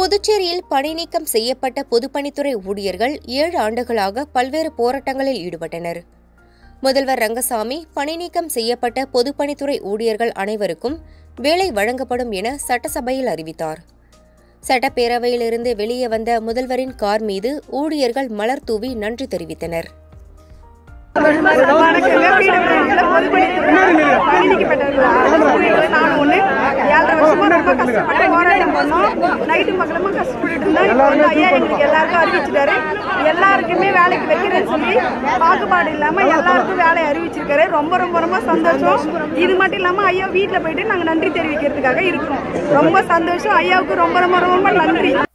புதுச்சேரியில் பணி நீக்கம் செய்யப்பட்ட பொதுப்பணித்துறை ஊழியர்கள் ஏழு ஆண்டுகளாக பல்வேறு போராட்டங்களில் ஈடுபட்டனர் முதல்வர் ரங்கசாமி பணி நீக்கம் செய்யப்பட்ட பொதுப்பணித்துறை ஊழியர்கள் அனைவருக்கும் வேலை வழங்கப்படும் என சட்டசபையில் அறிவித்தார் சட்டப்பேரவையிலிருந்து வெளியே வந்த முதல்வரின் கார் மீது ஊழியர்கள் மலர் தூவி நன்றி தெரிவித்தனர் வணக்கங்க பீடபிள்யூல பொதுப்பணித்துறை பயணிக்கப்பட்டவர்கள் நான் ஒன்று ஏழரை வருஷமா ரொம்ப கஷ்டப்பட்டு போராட்டம் பண்ணோம் நைட்டு மக்களும் கஷ்டப்பட்டு இருந்தோம் இப்போ வந்து ஐயா எங்களுக்கு எல்லாருக்கும் அறிவிச்சிட்டாரு எல்லாருக்குமே வேலைக்கு வைக்கிறேன்னு சொல்லி பாகுபாடு இல்லாம எல்லாருக்கும் வேலையை அறிவிச்சிருக்காரு ரொம்ப ரொம்ப ரொம்ப சந்தோஷம் இது மட்டும் இல்லாம ஐயா வீட்டில் போயிட்டு நாங்கள் நன்றி தெரிவிக்கிறதுக்காக இருக்கோம் ரொம்ப சந்தோஷம் ஐயாவுக்கு ரொம்ப ரொம்ப ரொம்ப நன்றி